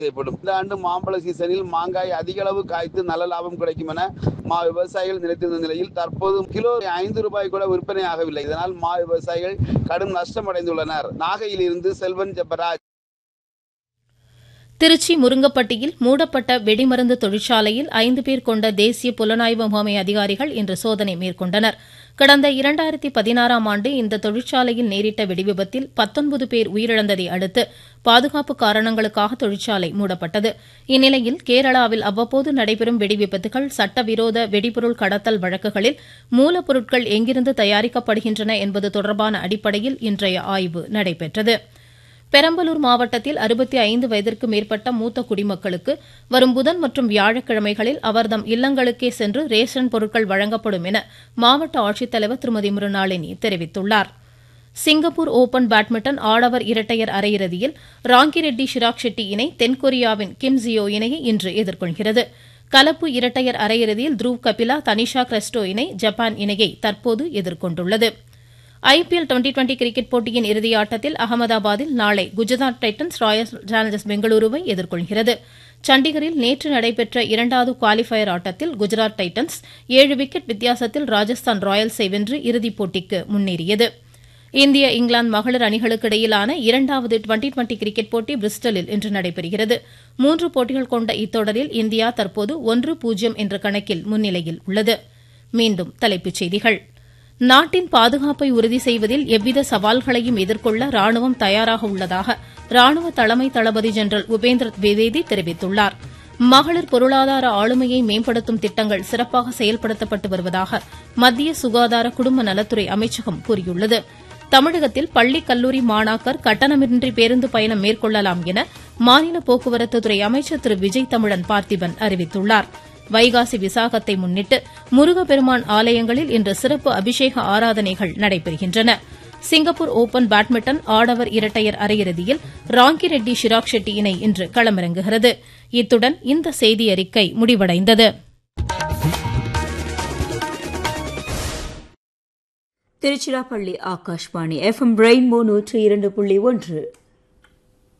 செய்யப்படும் இந்த ஆண்டு மாம்பழ சீசனில் மாங்காய் அதிக அளவு காய்த்து நல்ல லாபம் கிடைக்கும் என மா விவசாயிகள் நினைத்திருந்த நிலையில் தற்போது கிலோ ஐந்து ரூபாய் கூட விற்பனை ஆகவில்லை இதனால் மா விவசாயிகள் கடும் நஷ்டம் அடைந்துள்ளனர் நாகையில் இருந்து செல்வன் ஜெபராஜ் திருச்சி முருங்கப்பட்டியில் மூடப்பட்ட வெடிமருந்து தொழிற்சாலையில் ஐந்து பேர் கொண்ட தேசிய புலனாய்வு முகமை அதிகாரிகள் இன்று சோதனை மேற்கொண்டனர் கடந்த இரண்டாயிரத்தி பதினாறாம் ஆண்டு இந்த தொழிற்சாலையில் நேரிட்ட வெடிவிபத்தில் பத்தொன்பது பேர் உயிரிழந்ததை அடுத்து பாதுகாப்பு காரணங்களுக்காக தொழிற்சாலை மூடப்பட்டது இந்நிலையில் கேரளாவில் அவ்வப்போது நடைபெறும் வெடிவிபத்துகள் சட்டவிரோத வெடிபொருள் கடத்தல் வழக்குகளில் மூலப்பொருட்கள் எங்கிருந்து தயாரிக்கப்படுகின்றன என்பது தொடர்பான அடிப்படையில் இன்றைய ஆய்வு நடைபெற்றது பெரம்பலூர் மாவட்டத்தில் அறுபத்தி ஐந்து வயதிற்கு மேற்பட்ட மூத்த குடிமக்களுக்கு வரும் புதன் மற்றும் வியாழக்கிழமைகளில் அவர்தம் இல்லங்களுக்கே சென்று ரேஷன் பொருட்கள் வழங்கப்படும் என மாவட்ட ஆட்சித்தலைவர் திருமதி மிருணாளினி தெரிவித்துள்ளார் சிங்கப்பூர் ஓபன் பேட்மிண்டன் ஆடவர் இரட்டையர் அரையிறுதியில் ராங்கிரெட்டி ஷிராக் ஷெட்டி இணை தென்கொரியாவின் கிம் ஜியோ இணையை இன்று எதிர்கொள்கிறது கலப்பு இரட்டையர் அரையிறுதியில் த்ருவ் கபிலா தனிஷா கிரெஸ்டோ இணை ஜப்பான் இணையை தற்போது எதிர்கொண்டுள்ளது ஐபிஎல் டுவெண்டி டுவெண்டி கிரிக்கெட் போட்டியின் இறுதியாட்டத்தில் அகமதாபாத்தில் நாளை குஜராத் டைட்டன்ஸ் ராயல் சேலஞ்சர்ஸ் பெங்களூருவை எதிர்கொள்கிறது சண்டிகரில் நேற்று நடைபெற்ற இரண்டாவது குவாலிஃபயர் ஆட்டத்தில் குஜராத் டைட்டன்ஸ் ஏழு விக்கெட் வித்தியாசத்தில் ராஜஸ்தான் ராயல்ஸை வென்று இறுதிப் போட்டிக்கு முன்னேறியது இந்திய இங்கிலாந்து மகளிர் அணிகளுக்கு இடையிலான இரண்டாவது டுவெண்டி டுவெண்டி கிரிக்கெட் போட்டி பிரிஸ்டலில் இன்று நடைபெறுகிறது மூன்று போட்டிகள் கொண்ட இத்தொடரில் இந்தியா தற்போது ஒன்று பூஜ்ஜியம் என்ற கணக்கில் முன்னிலையில் உள்ளது மீண்டும் தலைப்புச் செய்திகள் நாட்டின் பாதுகாப்பை உறுதி செய்வதில் எவ்வித சவால்களையும் எதிர்கொள்ள ராணுவம் தயாராக உள்ளதாக ராணுவ தலைமை தளபதி ஜெனரல் உபேந்திர திவேதி தெரிவித்துள்ளார் மகளிர் பொருளாதார ஆளுமையை மேம்படுத்தும் திட்டங்கள் சிறப்பாக செயல்படுத்தப்பட்டு வருவதாக மத்திய சுகாதார குடும்ப நலத்துறை அமைச்சகம் கூறியுள்ளது தமிழகத்தில் பள்ளி கல்லூரி மாணாக்கர் கட்டணமின்றி பேருந்து பயணம் மேற்கொள்ளலாம் என மாநில போக்குவரத்துத்துறை அமைச்சர் திரு விஜய் தமிழன் பார்த்திபன் அறிவித்துள்ளாா் வைகாசி விசாகத்தை முன்னிட்டு முருகப்பெருமான் ஆலயங்களில் இன்று சிறப்பு அபிஷேக ஆராதனைகள் நடைபெறுகின்றன சிங்கப்பூர் ஓபன் பேட்மிண்டன் ஆடவர் இரட்டையர் அரையிறுதியில் ராங்கிரெட்டி ஷிராக் ஷெட்டி இணை இன்று களமிறங்குகிறது இத்துடன் இந்த செய்தியறிக்கை முடிவடைந்தது திருச்சிராப்பள்ளி ஆகாஷ்வாணி எஃப்எம் ரெயின்போ நூற்றி இரண்டு புள்ளி ஒன்று